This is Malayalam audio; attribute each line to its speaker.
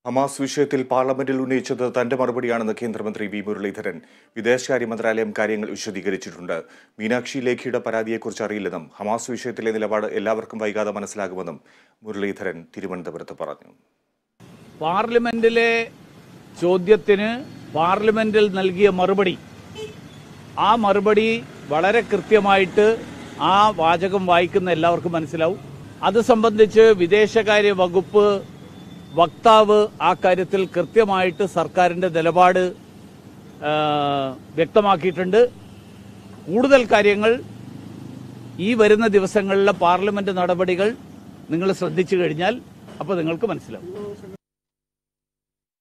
Speaker 1: ഹമാസ് വിഷയത്തിൽ പാർലമെന്റിൽ ഉന്നയിച്ചത് തന്റെ മറുപടിയാണെന്ന് കേന്ദ്രമന്ത്രി വി മുരളീധരൻ വിദേശകാര്യ മന്ത്രാലയം കാര്യങ്ങൾ വിശദീകരിച്ചിട്ടുണ്ട് മീനാക്ഷി ലേഖിയുടെ പരാതിയെക്കുറിച്ച് അറിയില്ലെന്നും ഹമാസ് വിഷയത്തിലെ നിലപാട് എല്ലാവർക്കും വൈകാതെ മനസ്സിലാകുമെന്നും മുരളീധരൻ തിരുവനന്തപുരത്ത് പറഞ്ഞു
Speaker 2: പാർലമെന്റിലെ ചോദ്യത്തിന് പാർലമെന്റിൽ നൽകിയ മറുപടി ആ മറുപടി വളരെ കൃത്യമായിട്ട് ആ വാചകം വായിക്കുന്ന എല്ലാവർക്കും മനസ്സിലാവും അത് സംബന്ധിച്ച് വിദേശകാര്യ വകുപ്പ് വക്താവ് ആ കാര്യത്തിൽ കൃത്യമായിട്ട് സർക്കാരിന്റെ നിലപാട് ആ, വ്യക്തമാക്കിയിട്ടുണ്ട് കൂടുതൽ കാര്യങ്ങൾ ഈ വരുന്ന ദിവസങ്ങളിലെ പാർലമെന്റ് നടപടികൾ നിങ്ങൾ ശ്രദ്ധിച്ചു കഴിഞ്ഞാൽ അപ്പോൾ നിങ്ങൾക്ക് മനസ്സിലാവും